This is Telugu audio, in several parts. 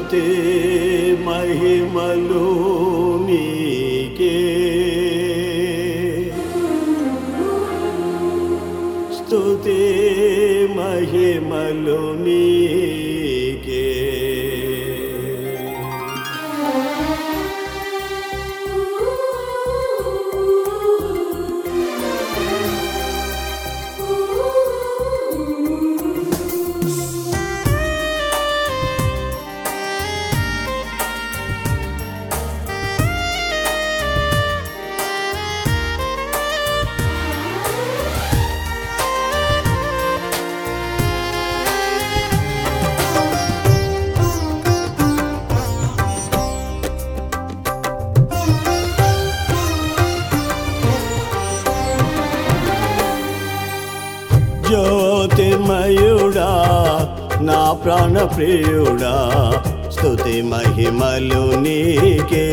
స్తుతి మహిమలు నీకే స్తుతి మహిమలు నీకే జ్యోతిర్మయుడా నా ప్రాణ ప్రియుడా స్తుతి మహిమలు నీకే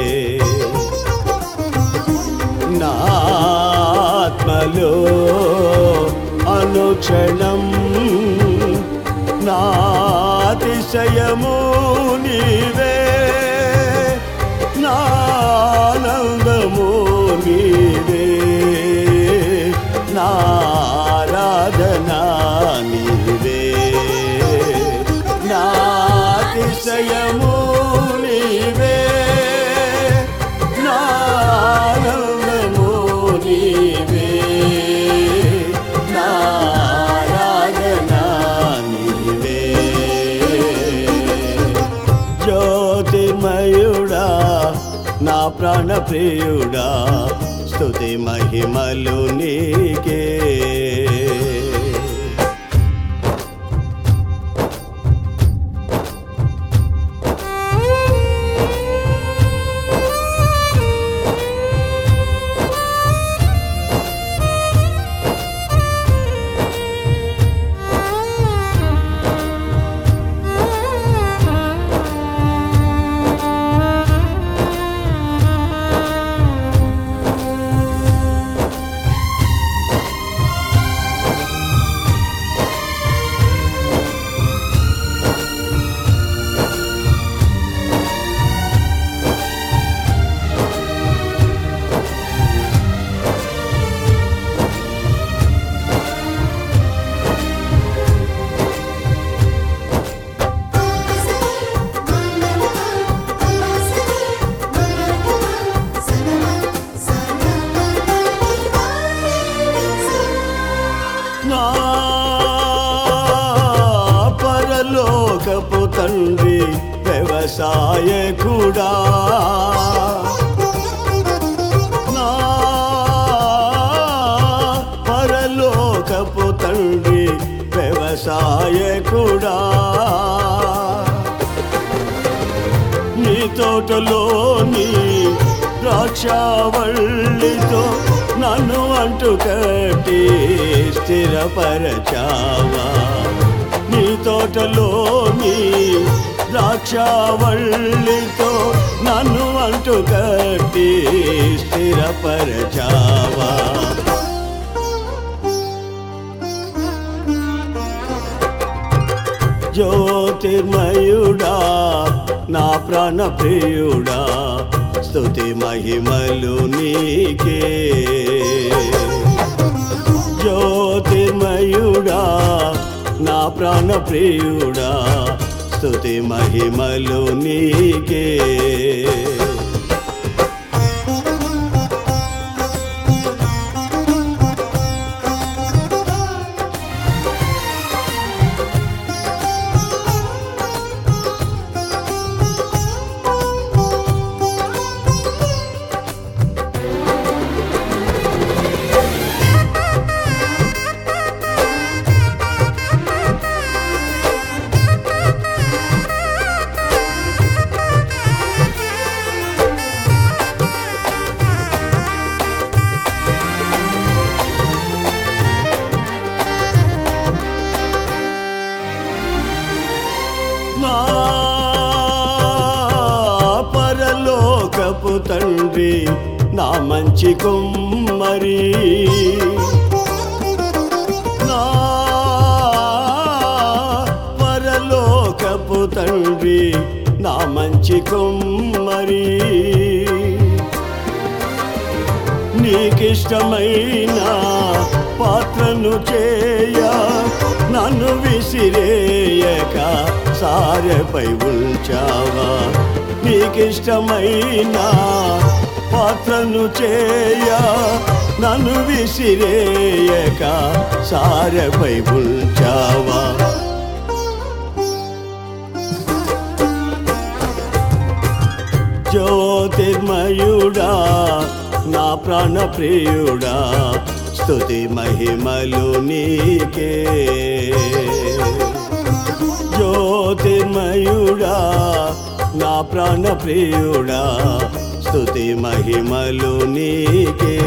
నా ఆత్మలో అనుక్షణం నా అతిశయము నీవే నా ఆనందము నీవే నా ఆరాధనా నీవే నా అతిశయము నీవే నా ఆనందము నీవే నా ఆరాధనా నీవే జ్యోతిర్మయుడా నా ప్రాణ ప్రియుడా స్తుతి మహిమలు నీకే నా పరలోకపు తండ్రి వ్యవసాయకుడా నా పరలోకపు తండ్రి వ్యవసాయకుడా నీ తోటలోని ద్రాక్షావళ్ళితో నన్ను అంటు కట్టి స్థిరపరచావా నీ తోటలోని ద్రాక్షావళ్ళితో నన్ను అంటు కట్టి స్థిరపరచావా జ్యోతిర్మయుడా నా ప్రాణ ప్రియుడా స్తుతి మహిమలు నీకే జ్యోతిర్మయుడా నా ప్రాణ ప్రియుడా స్తుతి మహిమలు నీకే నా పరలోకపు తండ్రి నా మంచి కుమ్మరి నా పరలోకపు తండ్రి మంచి కుమ్మరి నీకిష్టమైన పాత్రను చేయ నన్ను విసిరేయక సారెపై ఉంచావా నీకిష్టమైన పాత్రను చేయ నన్ను విసిరేయక సారెపై ఉంచావా జ్యోతిర్మయుడా నా ప్రాణ ప్రియుడా స్తుతి మహిమలు నీకే జ్యోతిర్మయుడా నా ప్రాణ ప్రియుడా స్తుతి మహిమలు నీకే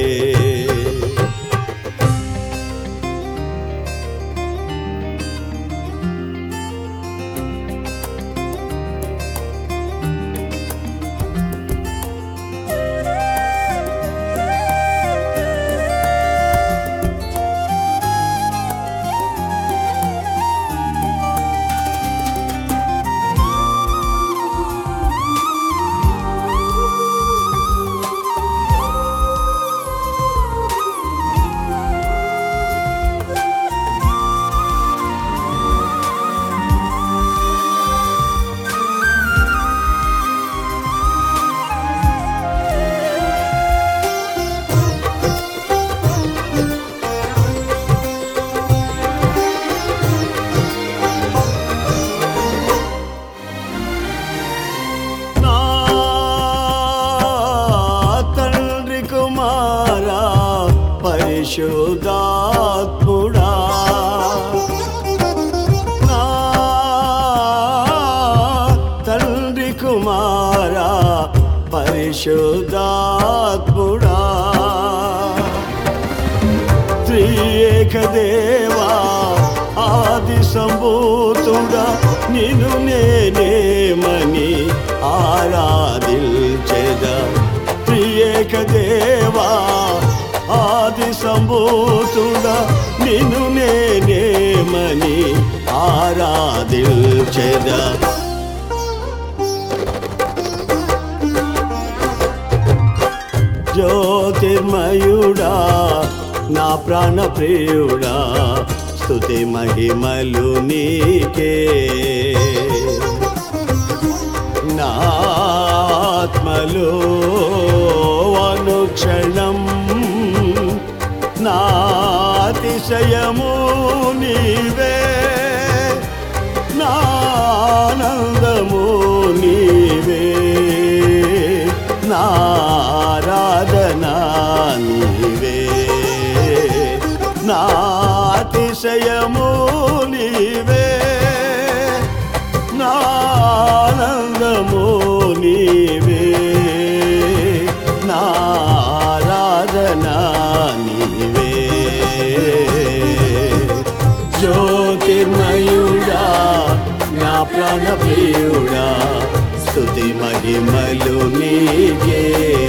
నా తండ్రి కుమారా పరిశుద్ధాత్ముడా నా తండ్రి కుమారా పరిశుద్ధాత్ముడా త్రియేక దేవా ఆది సంభూతుడా నిన్ను నేనేమని ఆరాధించెద త్రియేక దేవా ఆది సంభూతుడా నిన్ను నేనేమని ఆరాధించెదా జ్యోతిర్మయుడా నా ప్రాణ ప్రియుడా స్తుతి మహిమలు నీకే నా ఆత్మలో అనుక్షణం నా అతిశయము నీవే నా ఆనందము నీవే నారాధన నీవే నా అతిశయము నీవే నా ఆనందము నీవే నారాధన నీవే జ్యోతిర్మయుడా నా ప్రాణ ప్రియుడా స్తుతి మహిమలు నీకే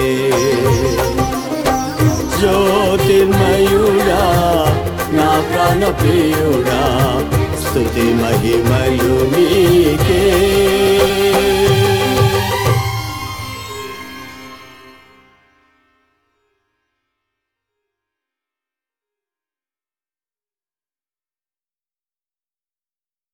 జ్యోతిర్మయుడా నా ప్రాణ ప్రియుడా స్తుతి మహిమలు నీకే